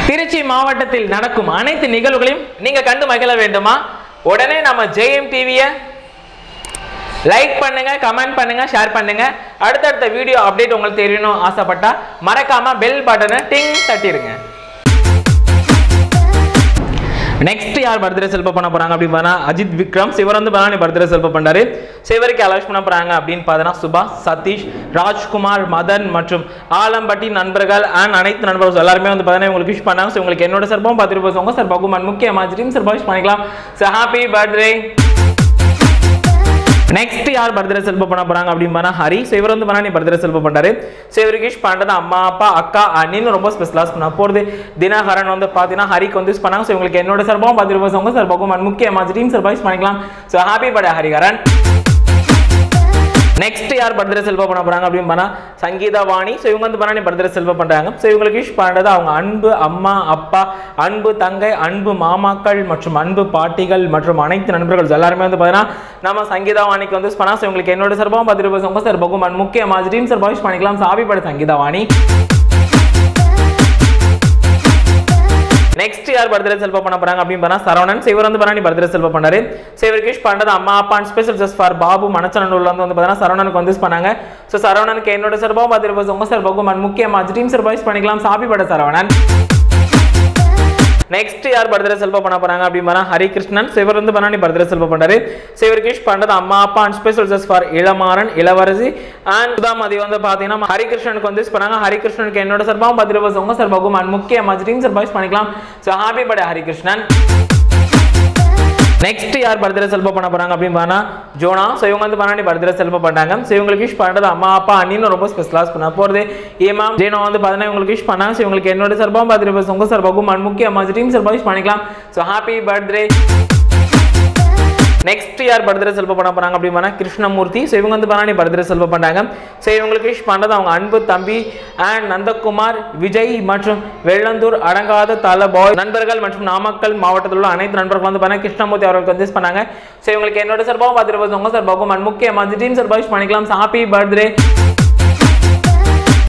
திருச்சி மாவட்டத்தில் நடக்கும் அனைத்து நிகழ்வுகளையும் நீங்க கண்டு மகிழ வேண்டுமா உடனே நம்ம ஜெயம் டிவியை லைக் பண்ணுங்க கமெண்ட் பண்ணுங்க ஷேர் பண்ணுங்க அடுத்தடுத்த வீடியோ அப்டேட் உங்களுக்கு தெரியணும் ஆசைப்பட்டா மறக்காம பெல் பட்டனை டிங் தட்டிருங்க நெக்ஸ்ட் யார் பர்த்டே செல்ப பண்ண போறாங்க அப்படின்னு பார்த்தா அஜித் விக்ரம் சிவர் வந்து பரணி பர்த்டே செல்ப பண்றாரு சிவருக்கு அலோஸ் பண்ண போறாங்க அப்படின்னு பார்த்தா சுபா சதீஷ் ராஜ்குமார் மதன் மற்றும் ஆலம்பட்டி நண்பர்கள் அண்ட் அனைத்து நண்பர்கள் எல்லாருமே வந்து பார்த்தீங்கன்னா உங்களுக்கு விஷ் பண்ணாங்க ஸோ உங்களுக்கு என்னோட சார்பாகவும் பத்து ரூபாய் உங்க சார் பகுமான் முக்கியமா ட்ரீம் சார் விஷ் பண்ணிக்கலாம் ஸோ ஹாப்பி பர்த்டே நெக்ஸ்ட் யார் பர்த்டே செல்ப பண்ண போறாங்க அப்படின்னு பார்த்தா ஹரி ஸோ இவர் வந்து பண்ணா நீ பர்த்டே செல்ப பண்றாரு ஸோ இவருக்கு விஷ் பண்றது அம்மா அப்பா அக்கா அண்ணின்னு ரொம்ப ஸ்பெஷலாக பண்ண போறது தினகரன் வந்து பார்த்தீங்கன்னா ஹரிக்கு வந்து விஷ் பண்ணாங்க ஸோ உங்களுக்கு என்னோட சார்பாகவும் பத்து ரூபாய் உங்க சார் பகுமான் முக்கியமா டீம் சார் விஷ் பண்ணிக்கலாம் so happy birthday Hariharan next யார் பர்த்டே செல்வ பண்ண போறாங்க அப்படின்னு பண்ணா சங்கீதா வாணி ஸோ இவங்க வந்து பண்ணி பர்த்டே செல்வ பண்றாங்க ஸோ இவங்களுக்கு விஷ் பண்றது அவங்க அன்பு அம்மா அப்பா அன்பு தங்கை அன்பு மாமாக்கள் மற்றும் அன்பு பாட்டிகள் மற்றும் அனைத்து நண்பர்கள் எல்லாருமே வந்து பார்த்தீங்கன்னா நம்ம சங்கீதா வாணிக்கு வந்து wish பண்ணா ஸோ உங்களுக்கு என்னோட சார்பாகவும் பத்து ரூபாய் உங்க சார் பகுமான் முக்கியமா ட்ரீம் சார் விஷ் பண்ணிக்கலாம் சாவி பட சங்கீதா வாணி நெக்ஸ்ட் யார் பர்த்டே செல்வ பண்ண போறாங்க அப்படின்னு பார்த்தா சரவணன் சிவர் வந்து பண்ணி பர்த்டே செல்வ பண்ணாரு சிவர் விஷ் பண்றது அம்மா அப்பா and special just for Babu மனச்சனூர்ல வந்து வந்து பார்த்தீங்கன்னா சரவணனுக்கு வந்து wish பண்ணாங்க ஸோ சரவணனுக்கு என்னோட சார்பாகவும் பத்து ரூபாய் உங்க சார் பகுமான் முக்கியமா டீம் சார் விஷ் பண்ணிக்கலாம் சாப்பி பட சரவணன் நெக்ஸ்ட் யார் பர்த்டே செல்வ பண்ண போறாங்க அப்படின்னு பார்த்தா ஹரிகிருஷ்ணன் சிவர் வந்து பண்ணி பர்த்டே செல்வ பண்றாரு சிவர் விஷ் பண்றது அம்மா அப்பா and special just for Ilamaran Ilavarasi and Sudhamathi வந்து பாத்தீங்கன்னா ஹரிகிருஷ்ணனுக்கு வந்து wish பண்ணாங்க ஹரிகிருஷ்ணனுக்கு என்னோட சார்பாகவும் பத்து ரூபாய் உங்க சார் பகுமான் முக்கியமா டீம் சார் விஷ் பண்ணிக்கலாம் so happy birthday Harikrishnan next யார் பர்த்டே செல்ப பண்ண போறாங்க அப்படின்னு பார்த்தா ஜோனா ஸோ இவங்க வந்து பண்ணி பர்த்டே செல்ப பண்ணாங்க ஸோ இவங்களுக்கு விஷ் பண்றது அம்மா அப்பா அண்ணின்னு ரொம்ப ஸ்பெஷலாக பண்ண போறது ஏமா ஜேனோ வந்து பார்த்தீங்கன்னா இவங்களுக்கு விஷ் பண்ணாங்க ஸோ இவங்களுக்கு என்னோட சார்பாகவும் பர்த்டே பஸ் உங்க சார்பாகவும் மண் முக்கியமா டீம் சார்பாக விஷ் பண்ணிக்கலாம் ஸோ ஹாப்பி பர்த்டே நெக்ஸ்ட் யார் பர்த்டே செல்வ பண்ண போறாங்க அப்படின்னு பார்த்தா கிருஷ்ணமூர்த்தி ஸோ இவங்க வந்து பண்ணி பர்த்டே செல்வ பண்ணாங்க ஸோ இவங்களுக்கு விஷ் பண்றது அவங்க அன்பு தம்பி அண்ட் நந்தகுமார் விஜய் மற்றும் வெள்ளந்தூர் அடங்காத தல பாய் நண்பர்கள் மற்றும் நாமக்கல் மாவட்டத்தில் உள்ள அனைத்து நண்பர்கள் வந்து பண்ண கிருஷ்ணமூர்த்தி அவர்களுக்கு வந்து wish பண்ணாங்க ஸோ இவங்களுக்கு என்னோட சார்பாகவும் பத்து ரூபாய் உங்க சார்பாகவும் முக்கியமாக டீம் சார்பாக விஷ் பண்ணிக்கலாம் ஹாப்பி பர்த்டே